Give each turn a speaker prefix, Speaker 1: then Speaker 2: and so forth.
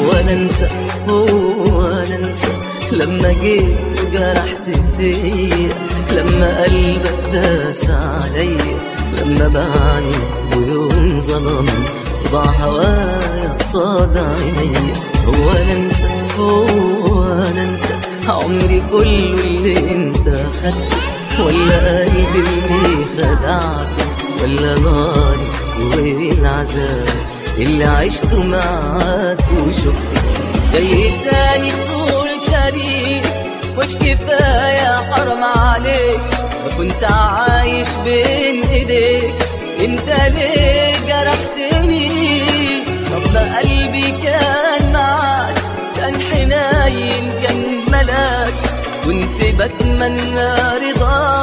Speaker 1: ولا انسى ولا انسى لما جيت وجرحت فيا لما قلبك داس عليا لما بعني ويوم ظلم ضاع هوايا قصاد عينيا ولا انسى ولا انسى عمري كله اللي انت خدته ولا قلبي اللي خدعته ولا ناري والعذاب اللي عشته معاك وشفته جاي تاني تقول شريك مش كفاية حرام عليك ما كنت عايش بين ايديك انت ليه جرحتني طب ما قلبي كان معاك كان حنين كان ملاك كنت بتمنى رضاك